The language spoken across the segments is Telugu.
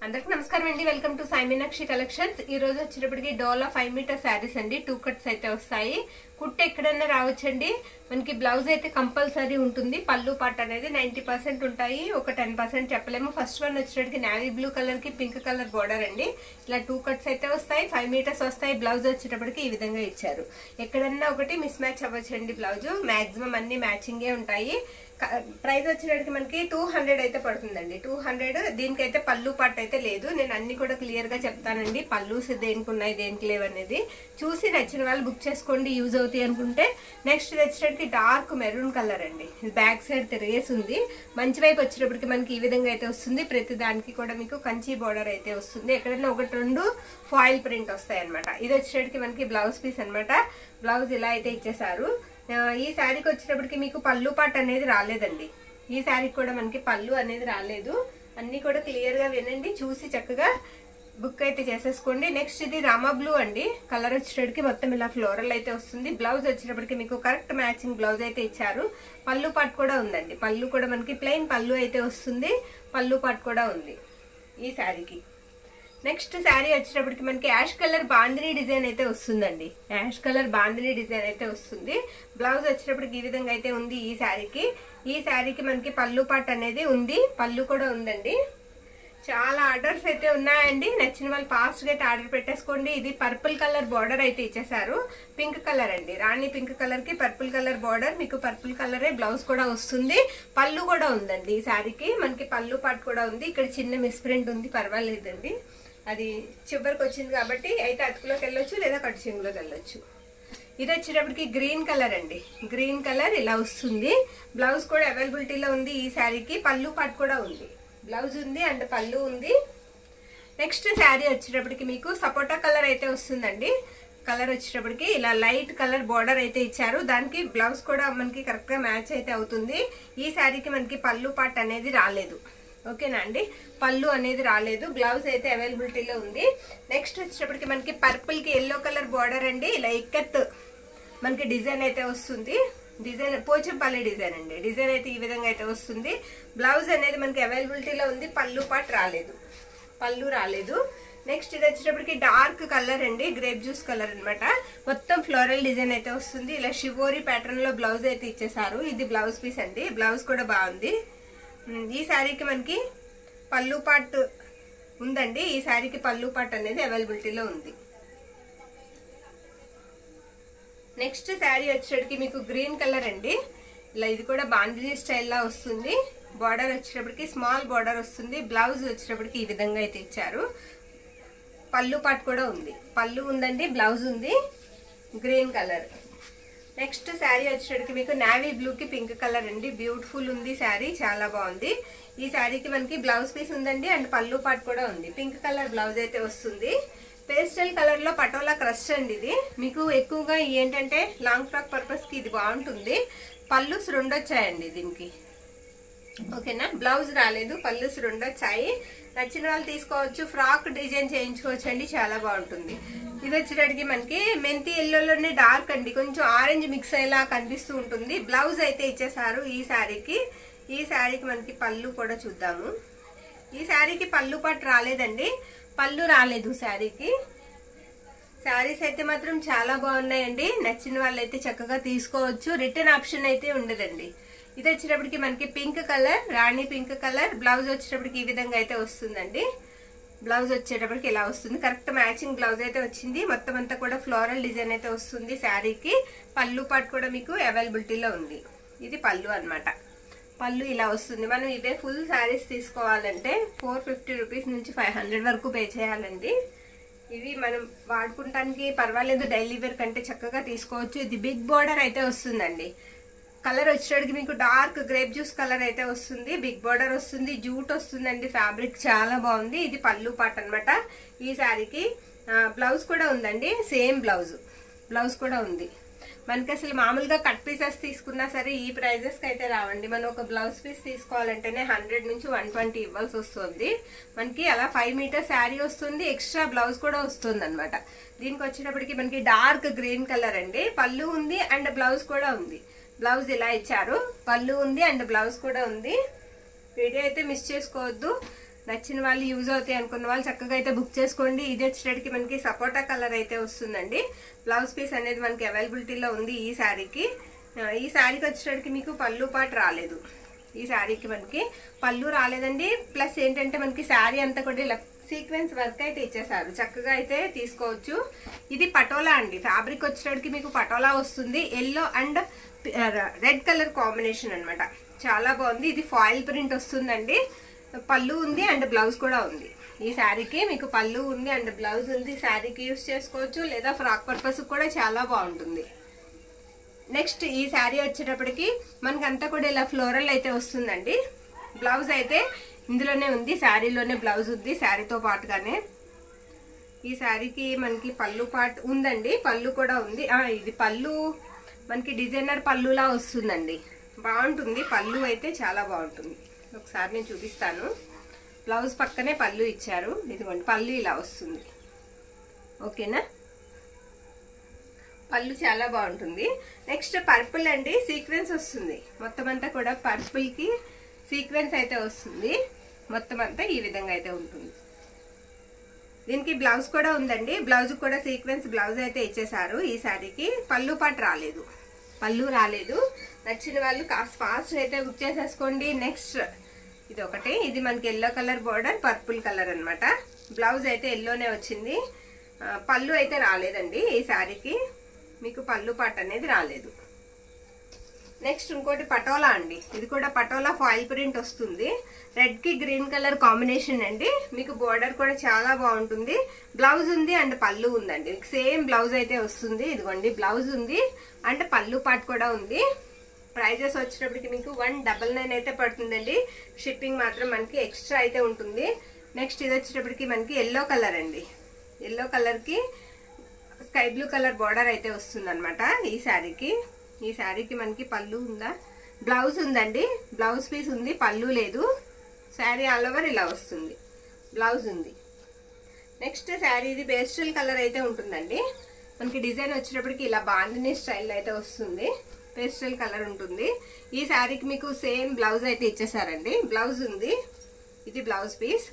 అందరికి నమస్కారం అండి welcome to Sai Meenakshi collections ఈ రోజు వచ్చేటప్పటికి డోలా ఫైవ్ మీటర్ శారీస్ అండి టూ కట్స్ అయితే వస్తాయి కుట్టు ఎక్కడైనా రావచ్చండి మనకి బ్లౌజ్ అయితే కంపల్సరీ ఉంటుంది పళ్ళు పాట్ అనేది నైన్టీ పర్సెంట్ ఉంటాయి ఒక టెన్ పర్సెంట్ చెప్పలేము ఫస్ట్ వన్ వచ్చేటప్పటికి నావీ బ్లూ కలర్ కి పింక్ కలర్ బోర్డర్ అండి ఇలా టూ కట్స్ అయితే వస్తాయి ఫైవ్ మీటర్స్ వస్తాయి బ్లౌజ్ వచ్చేటప్పటికి ఈ విధంగా ఇచ్చారు ఎక్కడన్నా ఒకటి మిస్ మ్యాచ్ అవ్వచ్చండి బ్లౌజ్ మాక్సిమం అన్ని మ్యాచింగే ఉంటాయి ప్రైస్ వచ్చేటప్పటికి మనకి టూ హండ్రెడ్ అయితే పడుతుందండి టూ హండ్రెడ్ దీనికైతే పళ్ళు పాట అయితే లేదు నేను అన్ని కూడా క్లియర్ గా చెప్తానండి పళ్ళు దేనికి ఉన్నాయి దేనికి లేవు అనేది చూసి నచ్చిన వాళ్ళు బుక్ చేసుకోండి యూజ్ అవుతాయి అనుకుంటే నెక్స్ట్ వచ్చేటప్పటికి డార్క్ మెరూన్ కలర్ అండి బ్యాక్ సైడ్ తిరిగేసి ఉంది మంచి వైపు వచ్చేటప్పటికి మనకి ఈ విధంగా అయితే వస్తుంది ప్రతి దానికి కూడా మీకు కంచి బోర్డర్ అయితే వస్తుంది ఎక్కడైనా ఒకటి రెండు ఫాయిల్ ప్రింట్ వస్తాయి అనమాట ఇది వచ్చేటప్పటికి మనకి బ్లౌజ్ పీస్ అనమాట బ్లౌజ్ ఇలా అయితే ఇచ్చేసారు ఈ శారీకి వచ్చేటప్పటికి మీకు పళ్ళు పాట అనేది రాలేదండి ఈ శారీకి కూడా మనకి పళ్ళు అనేది రాలేదు అన్ని కూడా క్లియర్ గా వినండి చూసి చక్కగా బుక్ అయితే చేసేసుకోండి నెక్స్ట్ ఇది రామా బ్లూ అండి కలర్ వచ్చేటప్పటికి మొత్తం ఇలా ఫ్లోరల్ అయితే వస్తుంది బ్లౌజ్ వచ్చేటప్పటికి మీకు కరెక్ట్ మ్యాచింగ్ బ్లౌజ్ అయితే ఇచ్చారు పళ్ళు పాట్ కూడా ఉందండి పళ్ళు కూడా మనకి ప్లెయిన్ పళ్ళు అయితే వస్తుంది పళ్ళు పాట్ కూడా ఉంది ఈ శారీకి నెక్స్ట్ శారీ వచ్చేటప్పటికి మనకి యాష్ కలర్ బాందిని డిజైన్ అయితే వస్తుందండి యాష్ కలర్ బాందిని డిజైన్ అయితే వస్తుంది బ్లౌజ్ వచ్చేటప్పటికి ఈ విధంగా అయితే ఉంది ఈ శారీకి ఈ శారీకి మనకి పళ్ళు పాట్ అనేది ఉంది పళ్ళు కూడా ఉందండి చాలా ఆర్డర్స్ అయితే ఉన్నాయండి నచ్చిన వాళ్ళు ఫాస్ట్ గా అయితే ఆర్డర్ పెట్టేసుకోండి ఇది పర్పుల్ కలర్ బార్డర్ అయితే ఇచ్చేసారు పింక్ కలర్ అండి రాణి పింక్ కలర్ కి పర్పుల్ కలర్ బార్డర్ మీకు పర్పుల్ కలరే బ్లౌజ్ కూడా వస్తుంది పళ్ళు కూడా ఉందండి ఈ శారీకి మనకి పళ్ళు పాట్ కూడా ఉంది ఇక్కడ చిన్న మిస్ప్రింట్ ఉంది పర్వాలేదండి అది చివరికి వచ్చింది కాబట్టి అయితే అతుకులోకి వెళ్ళొచ్చు లేదా కట్ చెంగులోకి వెళ్ళొచ్చు ఇది వచ్చేటప్పటికి గ్రీన్ కలర్ అండి గ్రీన్ కలర్ ఇలా వస్తుంది బ్లౌజ్ కూడా అవైలబిలిటీలో ఉంది ఈ శారీకి పళ్ళు పాట్ కూడా ఉంది బ్లౌజ్ ఉంది అండ్ పళ్ళు ఉంది నెక్స్ట్ శారీ వచ్చేటప్పటికి మీకు సపోటా కలర్ అయితే వస్తుందండి కలర్ వచ్చేటప్పటికి ఇలా లైట్ కలర్ బార్డర్ అయితే ఇచ్చారు దానికి బ్లౌజ్ కూడా మనకి కరెక్ట్ గా మ్యాచ్ అయితే అవుతుంది ఈ శారీకి మనకి పళ్ళు పాట్ అనేది రాలేదు ఓకేనా అండి పళ్ళు అనేది రాలేదు బ్లౌజ్ అయితే అవైలబిలిటీలో ఉంది నెక్స్ట్ వచ్చేటప్పటికి మనకి పర్పుల్ కి ఎల్లో కలర్ బార్డర్ అండి ఇలా ఇక్కత్ మనకి డిజైన్ అయితే వస్తుంది డిజైన్ పోచంపల్లి డిజైన్ అండి డిజైన్ అయితే ఈ విధంగా అయితే వస్తుంది బ్లౌజ్ అనేది మనకి అవైలబిలిటీలో ఉంది పళ్ళు పాట్ రాలేదు పళ్ళు రాలేదు నెక్స్ట్ ఇది వచ్చేటప్పటికి డార్క్ కలర్ అండి గ్రేప్ జ్యూస్ కలర్ అనమాట మొత్తం ఫ్లోరల్ డిజైన్ అయితే వస్తుంది ఇలా షివోరీ ప్యాటర్న్ లో బ్లౌజ్ అయితే ఇచ్చేసారు ఇది బ్లౌజ్ పీస్ అండి బ్లౌజ్ కూడా బాగుంది ఈ శారీకి మనకి పళ్ళు పాట్ ఉందండి ఈ శారీకి పళ్ళు పాట్ అనేది అవైలబిలిటీలో ఉంది నెక్స్ట్ శారీ వచ్చేటప్పటికి మీకు గ్రీన్ కలర్ అండి ఇలా ఇది కూడా బాందినీ స్టైల్లా వస్తుంది బార్డర్ వచ్చేటప్పటికి స్మాల్ బార్డర్ వస్తుంది బ్లౌజ్ వచ్చేటప్పటికి ఈ విధంగా అయితే ఇచ్చారు పళ్ళు పాట్ కూడా ఉంది పళ్ళు ఉందండి బ్లౌజ్ ఉంది గ్రీన్ కలర్ నెక్స్ట్ శారీ వచ్చేటప్పటికి మీకు నావీ బ్లూకి పింక్ కలర్ అండి బ్యూటిఫుల్ ఉంది శారీ చాలా బాగుంది ఈ శారీకి మనకి బ్లౌజ్ పీస్ ఉందండి అండ్ పళ్ళు పాట్ కూడా ఉంది పింక్ కలర్ బ్లౌజ్ అయితే వస్తుంది పేస్టల్ కలర్ లో పటోలా క్రష్ అండి ఇది మీకు ఎక్కువగా ఏంటంటే లాంగ్ ఫ్రాక్ పర్పస్ కి ఇది బాగుంటుంది పళ్ళుస్ రెండు వచ్చాయండి దీనికి ఓకేనా బ్లౌజ్ రాలేదు పళ్ళుస్ రెండు వచ్చాయి నచ్చిన వాళ్ళు తీసుకోవచ్చు ఫ్రాక్ డిజైన్ చేయించుకోవచ్చు అండి చాలా బాగుంటుంది ఇది వచ్చేటడికి మనకి మెంతి ఎల్లోలోనే డార్క్ అండి కొంచెం ఆరెంజ్ మిక్స్ అయ్యేలా కనిపిస్తూ ఉంటుంది బ్లౌజ్ అయితే ఇచ్చేసారు ఈ శారీకి ఈ శారీకి మనకి పళ్ళు కూడా చూద్దాము ఈ శారీకి పళ్ళు పట్టు రాలేదండి పళ్ళు రాలేదు శారీకి శారీస్ అయితే మాత్రం చాలా బాగున్నాయండి నచ్చిన వాళ్ళైతే చక్కగా తీసుకోవచ్చు రిటర్న్ ఆప్షన్ అయితే ఉండదండి ఇది వచ్చేటప్పటికి మనకి pink colour rani pink colour blouse వచ్చేటప్పటికి ఈ విధంగా అయితే వస్తుందండి బ్లౌజ్ వచ్చేటప్పటికి ఇలా వస్తుంది కరెక్ట్ మ్యాచింగ్ బ్లౌజ్ అయితే వచ్చింది మొత్తం అంతా కూడా ఫ్లోరల్ డిజైన్ అయితే వస్తుంది శారీకి పళ్ళు పాటు కూడా మీకు అవైలబిలిటీలో ఉంది ఇది పళ్ళు అనమాట పళ్ళు ఇలా వస్తుంది మనం ఇవే ఫుల్ శారీస్ తీసుకోవాలంటే ఫోర్ ఫిఫ్టీ రూపీస్ నుంచి ఫైవ్ హండ్రెడ్ వరకు పే చేయాలండి ఇవి మనం వాడుకుంటానికి పర్వాలేదు డైలీ వేర్ కంటే చక్కగా తీసుకోవచ్చు ఇది బిగ్ బోర్డర్ అయితే వస్తుందండి కలర్ వచ్చేటికి మీకు డార్క్ గ్రేప్ జ్యూస్ కలర్ అయితే వస్తుంది బిగ్ బార్డర్ వస్తుంది జూట్ వస్తుందండి ఫ్యాబ్రిక్ చాలా బాగుంది ఇది పళ్ళు పాట్ అనమాట ఈ శారీకి బ్లౌజ్ కూడా ఉందండి సేమ్ బ్లౌజ్ బ్లౌజ్ కూడా ఉంది మనకి అసలు మామూలుగా కట్ పీసెస్ తీసుకున్నా సరే ఈ ప్రైజెస్ కి అయితే రావండి మనం ఒక బ్లౌజ్ పీస్ తీసుకోవాలంటేనే హండ్రెడ్ నుంచి వన్ ట్వంటీ ఇవ్వాల్సి వస్తుంది మనకి అలా ఫైవ్ మీటర్ శారీ వస్తుంది ఎక్స్ట్రా బ్లౌజ్ కూడా వస్తుంది అనమాట దీనికి వచ్చేటప్పటికి మనకి డార్క్ గ్రీన్ కలర్ అండి పళ్ళు ఉంది అండ్ బ్లౌజ్ కూడా ఉంది బ్లౌజ్ ఇలా ఇచ్చారు పళ్ళు ఉంది అండ్ బ్లౌజ్ కూడా ఉంది వీడియో అయితే మిస్ చేసుకోవద్దు నచ్చిన వాళ్ళు యూజ్ అవుతాయి అనుకున్న వాళ్ళు చక్కగా అయితే బుక్ చేసుకోండి ఇది వచ్చేటడికి మనకి సపోటా కలర్ అయితే వస్తుందండి బ్లౌజ్ పీస్ అనేది మనకి అవైలబిలిటీలో ఉంది ఈ శారీకి ఆ, ఈ శారీకి వచ్చేటడికి మీకు పళ్ళు పాటు రాలేదు ఈ శారీకి మనకి పళ్ళు రాలేదండి ప్లస్ ఏంటంటే మనకి శారీ అంతా కూడా ఇలా సీక్వెన్స్ వర్క్ అయితే ఇచ్చేసారు చక్కగా అయితే తీసుకోవచ్చు ఇది పటోలా అండి ఫ్యాబ్రిక్ వచ్చేటడికి మీకు పటోలా వస్తుంది yellow and red colour combination అన్నమాట చాలా బాగుంది ఇది ఫాయిల్ ప్రింట్ వస్తుందండి పళ్ళు ఉంది అండ్ బ్లౌజ్ కూడా ఉంది ఈ శారీకి మీకు పళ్ళు ఉంది అండ్ బ్లౌజ్ ఉంది శారీకి యూస్ చేసుకోవచ్చు లేదా ఫ్రాక్ పర్పస్ కూడా చాలా బాగుంటుంది నెక్స్ట్ ఈ శారీ వచ్చేటప్పటికి మనకి అంతా కూడా ఇలా ఫ్లోరల్ అయితే వస్తుందండి బ్లౌజ్ అయితే ఇందులోనే ఉంది శారీలోనే బ్లౌజ్ ఉంది శారీతో పాటుగానే ఈ శారీకి మనకి పళ్ళు పాట్ ఉందండి పళ్ళు కూడా ఉంది ఆ, ఇది పళ్ళు మనకి డిజైనర్ పళ్ళులా వస్తుందండి బాగుంటుంది పళ్ళు అయితే చాలా బాగుంటుంది ఒకసారి నేను చూపిస్తాను బ్లౌజ్ పక్కనే పళ్ళు ఇచ్చారు ఇదిగోండి పళ్ళు ఇలా వస్తుంది ఓకేనా పళ్ళు చాలా బాగుంటుంది నెక్స్ట్ పర్పుల్ అండి సీక్వెన్స్ వస్తుంది మొత్తం అంతా కూడా పర్పుల్ కి సీక్వెన్స్ అయితే వస్తుంది మొత్తం అంతా ఈ విధంగా అయితే ఉంటుంది దీనికి బ్లౌజ్ కూడా ఉందండి బ్లౌజ్ కూడా సీక్వెన్స్ బ్లౌజ్ అయితే ఇచ్చేసారు ఈ శారీకి పళ్ళు పాటు రాలేదు పళ్ళు రాలేదు నచ్చిన వాళ్ళు కాస్త ఫాస్ట్ అయితే బుక్ చేసేసుకోండి నెక్స్ట్ ఇది ఒకటి ఇది మనకి yellow colour border purple colour అన్నమాట బ్లౌజ్ అయితే ఎల్లోనే వచ్చింది ఆ, పళ్ళు అయితే రాలేదండి ఈ శారీకి మీకు పళ్ళు పాట అనేది రాలేదు నెక్స్ట్ ఇంకోటి పటోలా అండి ఇది కూడా పటోలా ఫాయిల్ ప్రింట్ వస్తుంది రెడ్ కి గ్రీన్ కలర్ కాంబినేషన్ అండి మీకు బోర్డర్ కూడా చాలా బాగుంటుంది బ్లౌజ్ ఉంది అండ్ పళ్ళు ఉందండి మీకు సేమ్ బ్లౌజ్ అయితే వస్తుంది ఇదిగోండి బ్లౌజ్ ఉంది అండ్ పళ్ళు పాట్ కూడా ఉంది ప్రైజెస్ వచ్చేటప్పటికి మీకు వన్ డబల్ నైన్ అయితే పడుతుందండి షిప్పింగ్ మాత్రం మనకి ఎక్స్ట్రా అయితే ఉంటుంది నెక్స్ట్ ఇది వచ్చేటప్పటికి మనకి ఎల్లో కలర్ అండి ఎల్లో కలర్ కి స్కై బ్లూ కలర్ బార్డర్ అయితే వస్తుంది అనమాట ఈ శారీకి ఈ శారీకి మనకి పళ్ళు ఉందా బ్లౌజ్ ఉందండి బ్లౌజ్ పీస్ ఉంది పళ్ళు లేదు శారీ ఆల్ ఓవర్ ఇలా వస్తుంది బ్లౌజ్ ఉంది నెక్స్ట్ శారీ ఇది పేస్టల్ కలర్ అయితే ఉంటుందండి మనకి డిజైన్ వచ్చేటప్పటికి ఇలా బాండిని స్టైల్ అయితే వస్తుంది పేస్టల్ కలర్ ఉంటుంది ఈ శారీకి మీకు సేమ్ బ్లౌజ్ అయితే ఇచ్చేసారండి బ్లౌజ్ ఉంది ఇది బ్లౌజ్ పీస్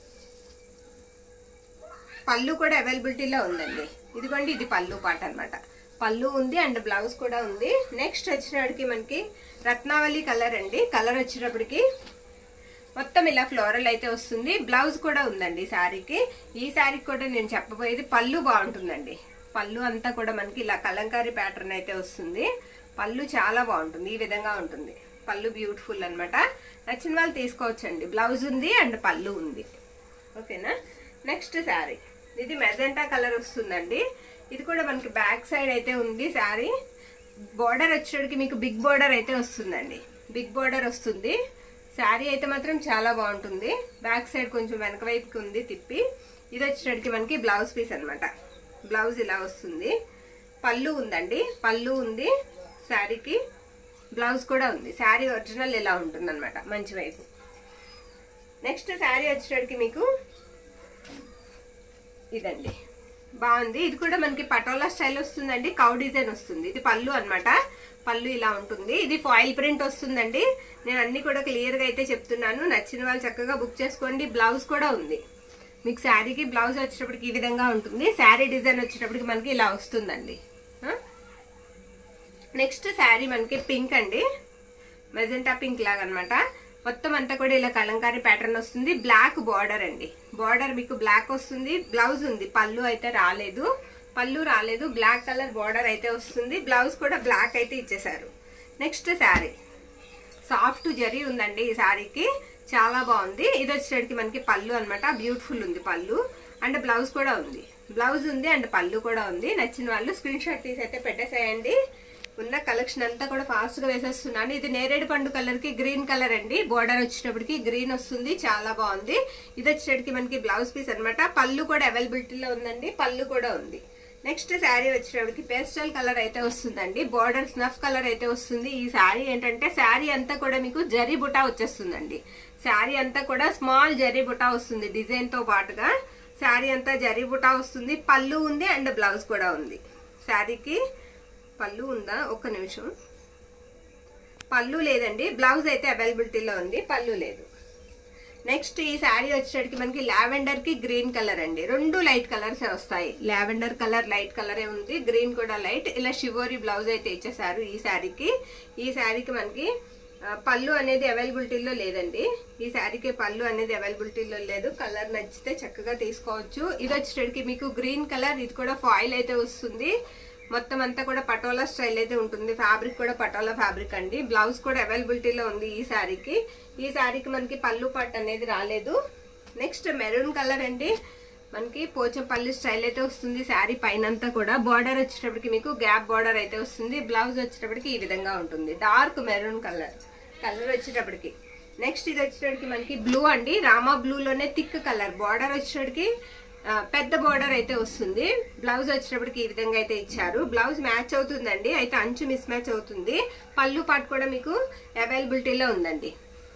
పళ్ళు కూడా అవైలబిలిటీలో ఉందండి ఇదిగోండి ఇది పళ్ళు పాట అన్నమాట పళ్ళు ఉంది అండ్ బ్లౌజ్ కూడా ఉంది నెక్స్ట్ వచ్చినప్పటికి మనకి రత్నావళి కలర్ అండి కలర్ వచ్చేటప్పటికి మొత్తం ఇలా ఫ్లోరల్ అయితే వస్తుంది బ్లౌజ్ కూడా ఉందండి ఈ శారీకి ఈ శారీకి కూడా నేను చెప్పబోయేది పళ్ళు బాగుంటుందండి పళ్ళు అంతా కూడా మనకి ఇలా కలంకారీ ప్యాటర్న్ అయితే వస్తుంది పళ్ళు చాలా బాగుంటుంది ఈ విధంగా ఉంటుంది పళ్ళు బ్యూటిఫుల్ అన్నమాట నచ్చిన వాళ్ళు తీసుకోవచ్చండి బ్లౌజ్ ఉంది అండ్ పళ్ళు ఉంది ఓకేనా నెక్స్ట్ శారీ ఇది మెజెంటా కలర్ వస్తుందండి ఇది కూడా మనకి బ్యాక్ సైడ్ అయితే ఉంది శారీ బార్డర్ వచ్చేటికి మీకు బిగ్ బార్డర్ అయితే వస్తుందండి బిగ్ బార్డర్ వస్తుంది శారీ అయితే మాత్రం చాలా బాగుంటుంది బ్యాక్ సైడ్ కొంచెం వెనక వైపుకి ఉంది తిప్పి ఇది వచ్చేటికి మనకి బ్లౌజ్ పీస్ అన్నమాట బ్లౌజ్ ఇలా వస్తుంది పళ్ళు ఉందండి పళ్ళు ఉంది శారీకి బ్లౌజ్ కూడా ఉంది శారీ ఒరిజినల్ ఇలా ఉంటుంది అనమాట మంచి వైపు నెక్స్ట్ శారీ వచ్చేటికి మీకు ఇదండి బాగుంది ఇది కూడా మనకి పటోలా స్టైల్ వస్తుందండి కౌ డిజైన్ వస్తుంది ఇది పళ్ళు అన్నమాట పళ్ళు ఇలా ఉంటుంది ఇది ఫాయిల్ ప్రింట్ వస్తుందండి నేను అన్ని కూడా క్లియర్ గా అయితే చెప్తున్నాను నచ్చిన వాళ్ళు చక్కగా బుక్ చేసుకోండి బ్లౌజ్ కూడా ఉంది మీకు శారీకి బ్లౌజ్ వచ్చేటప్పటికి ఈ విధంగా ఉంటుంది శారీ డిజైన్ వచ్చేటప్పటికి మనకి ఇలా వస్తుందండి నెక్స్ట్ శారీ మనకి పింక్ అండి మెజెంటా పింక్ లాగా అనమాట మొత్తం అంతా కూడా ఇలా కలంకారీ ప్యాటర్న్ వస్తుంది బ్లాక్ బార్డర్ అండి బార్డర్ మీకు బ్లాక్ వస్తుంది బ్లౌజ్ ఉంది పళ్ళు అయితే రాలేదు పళ్ళు రాలేదు బ్లాక్ కలర్ బార్డర్ అయితే వస్తుంది బ్లౌజ్ కూడా బ్లాక్ అయితే ఇచ్చేసారు నెక్స్ట్ శారీ సాఫ్ట్ జరీ ఉందండి ఈ శారీకి చాలా బాగుంది ఇది వచ్చేటికి మనకి పళ్ళు అన్నమాట బ్యూటిఫుల్ ఉంది పళ్ళు అండ్ బ్లౌజ్ కూడా ఉంది బ్లౌజ్ ఉంది అండ్ పళ్ళు కూడా ఉంది నచ్చిన వాళ్ళు స్క్రీన్ షాట్ తీసి అయితే పెట్టేసేయండి ఉన్న కలెక్షన్ అంతా కూడా ఫాస్ట్ గా వేసేస్తున్నాను ఇది నేరేడు పండు కలర్ కి గ్రీన్ కలర్ అండి బోర్డర్ వచ్చేటప్పటికి గ్రీన్ వస్తుంది చాలా బాగుంది ఇది వచ్చేటప్పటికి మనకి బ్లౌజ్ పీస్ అన్నమాట పళ్ళు కూడా అవైలబిలిటీలో ఉందండి పళ్ళు కూడా ఉంది నెక్స్ట్ శారీ వచ్చేటప్పటికి పేస్టల్ కలర్ అయితే వస్తుందండి బోర్డర్ స్నఫ్ కలర్ అయితే వస్తుంది ఈ శారీ ఏంటంటే శారీ అంతా కూడా మీకు జరీ బుటా వచ్చేస్తుందండి శారీ అంతా కూడా స్మాల్ జరీ బుటా వస్తుంది డిజైన్ తో పాటుగా శారీ అంతా జరీ బుటా వస్తుంది పళ్ళు ఉంది అండ్ బ్లౌజ్ కూడా ఉంది శారీకి పళ్ళు ఉందా ఒక్క నిమిషం పళ్ళు లేదండి బ్లౌజ్ అయితే అవైలబిలిటీలో ఉంది పళ్ళు లేదు నెక్స్ట్ ఈ శారీ వచ్చేటికి మనకి లావెండర్ కి గ్రీన్ కలర్ అండి రెండు లైట్ కలర్స్ వస్తాయి లావెండర్ కలర్ లైట్ కలరే ఉంది గ్రీన్ కూడా లైట్ ఇలా షివోరీ బ్లౌజ్ అయితే ఇచ్చేసారు ఈ శారీకి ఈ శారీకి మనకి ఆ, పళ్ళు అనేది అవైలబిలిటీలో లేదండి ఈ శారీకి పళ్ళు అనేది అవైలబిలిటీలో లేదు కలర్ నచ్చితే చక్కగా తీసుకోవచ్చు ఇది వచ్చేటికి మీకు గ్రీన్ కలర్ ఇది కూడా ఫాయిల్ అయితే వస్తుంది మొత్తం అంతా కూడా పటోలా స్టైల్ అయితే ఉంటుంది ఫ్యాబ్రిక్ కూడా పటోలా ఫ్యాబ్రిక్ అండి బ్లౌజ్ కూడా అవైలబిలిటీలో ఉంది ఈ శారీకి ఈ శారీకి మనకి పళ్ళు పట్టు అనేది రాలేదు నెక్స్ట్ మెరూన్ కలర్ అండి మనకి పోచంపల్లి స్టైల్ అయితే వస్తుంది శారీ పైన అంతా కూడా బార్డర్ వచ్చేటప్పటికి మీకు గ్యాప్ బార్డర్ అయితే వస్తుంది బ్లౌజ్ వచ్చేటప్పటికి ఈ విధంగా ఉంటుంది డార్క్ మెరూన్ కలర్ కలర్ వచ్చేటప్పటికి నెక్స్ట్ ఇది వచ్చేటప్పటికి మనకి బ్లూ అండి రామా బ్లూలోనే థిక్ కలర్ బార్డర్ వచ్చేటప్పటికి ఆ, పెద్ద బార్డర్ అయితే వస్తుంది బ్లౌజ్ వచ్చేటప్పటికి ఈ విధంగా అయితే ఇచ్చారు బ్లౌజ్ మ్యాచ్ అవుతుందండి అయితే అంచు మిస్ మ్యాచ్ అవుతుంది పళ్ళు పాటు కూడా మీకు అవైలబిలిటీలో ఉందండి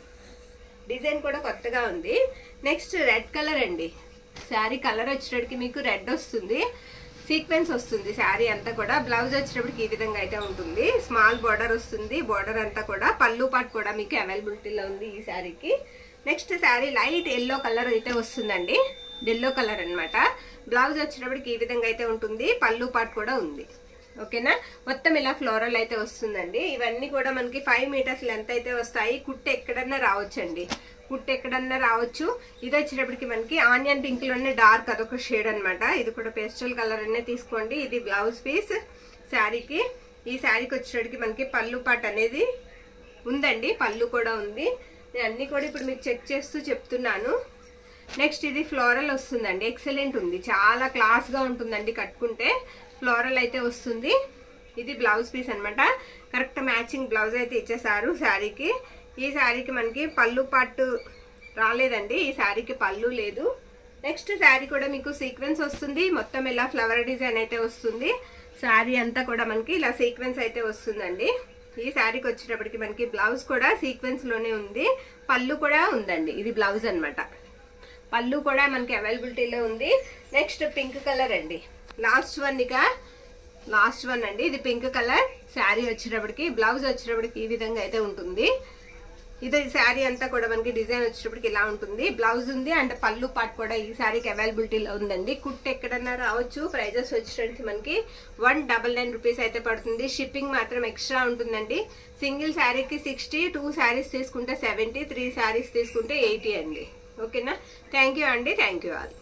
డిజైన్ కూడా కొత్తగా ఉంది నెక్స్ట్ రెడ్ కలర్ అండి శారీ కలర్ వచ్చేటప్పటికి మీకు రెడ్ వస్తుంది సీక్వెన్స్ వస్తుంది శారీ అంతా కూడా బ్లౌజ్ వచ్చేటప్పటికి ఈ విధంగా అయితే ఉంటుంది స్మాల్ బార్డర్ వస్తుంది బార్డర్ అంతా కూడా పళ్ళు పాటు కూడా మీకు అవైలబిలిటీలో ఉంది ఈ శారీకి next sari light yellow colour అయితే వస్తుందండి ఎల్లో కలర్ అన్నమాట బ్లౌజ్ వచ్చేటప్పటికి ఈ విధంగా అయితే ఉంటుంది పళ్ళు పాటు కూడా ఉంది ఓకేనా మొత్తం ఇలా ఫ్లోరల్ అయితే వస్తుందండి ఇవన్నీ కూడా మనకి ఫైవ్ మీటర్స్ లెంత్ అయితే వస్తాయి కుట్టు ఎక్కడన్నా రావచ్చండి కుట్టు ఎక్కడన్నా రావచ్చు ఇది వచ్చేటప్పటికి మనకి ఆనియన్ పింక్ లోనే డార్క్ అదొక షేడ్ అన్నమాట ఇది కూడా పేస్టల్ కలర్ అనే తీసుకోండి ఇది బ్లౌజ్ పీస్ శారీకి ఈ శారీకి వచ్చేటప్పటికి మనకి పళ్ళు పాట అనేది ఉందండి పళ్ళు కూడా ఉంది నేను అన్ని కూడా ఇప్పుడు మీకు చెక్ చేస్తూ చెప్తున్నాను నెక్స్ట్ ఇది ఫ్లోరల్ వస్తుందండి ఎక్సలెంట్ ఉంది చాలా క్లాస్ గా ఉంటుందండి కట్టుకుంటే ఫ్లోరల్ అయితే వస్తుంది ఇది బ్లౌజ్ పీస్ అన్నమాట కరెక్ట్ మ్యాచింగ్ బ్లౌజ్ అయితే ఇచ్చేసారు శారీకి ఈ శారీకి మనకి పళ్ళు పట్టు రాలేదండి ఈ శారీకి పళ్ళు లేదు నెక్స్ట్ శారీ కూడా మీకు సీక్వెన్స్ వస్తుంది మొత్తం ఇలా ఫ్లవర్ డిజైన్ అయితే వస్తుంది శారీ అంతా కూడా మనకి ఇలా సీక్వెన్స్ అయితే వస్తుందండి ఈ శారీకి వచ్చేటప్పటికి మనకి బ్లౌజ్ కూడా సీక్వెన్స్ లోనే ఉంది పళ్ళు కూడా ఉందండి ఇది బ్లౌజ్ అన్నమాట పళ్ళు కూడా మనకి అవైలబిలిటీలో ఉంది నెక్స్ట్ పింక్ కలర్ అండి లాస్ట్ వన్ ఇక లాస్ట్ వన్ అండి ఇది పింక్ కలర్ శారీ వచ్చేటప్పటికి బ్లౌజ్ వచ్చేటప్పటికి ఈ విధంగా అయితే ఉంటుంది ఇది శారీ అంతా కూడా మనకి డిజైన్ వచ్చేటప్పటికి ఇలా ఉంటుంది బ్లౌజ్ ఉంది అండ్ పళ్ళు పార్ట్ కూడా ఈ శారీకి అవైలబిలిటీలో ఉందండి కుట్ ఎక్కడన్నా రావచ్చు ప్రైజెస్ వచ్చేటప్పటికి మనకి వన్ డబల్ నైన్ రూపీస్ అయితే పడుతుంది షిప్పింగ్ మాత్రం ఎక్స్ట్రా ఉంటుందండి సింగిల్ శారీకి సిక్స్టీ టూ శారీస్ తీసుకుంటే సెవెంటీ త్రీ శారీస్ తీసుకుంటే ఎయిటీ అండి ఓకేనా థ్యాంక్ యూ అండి థ్యాంక్ యూ ఆల్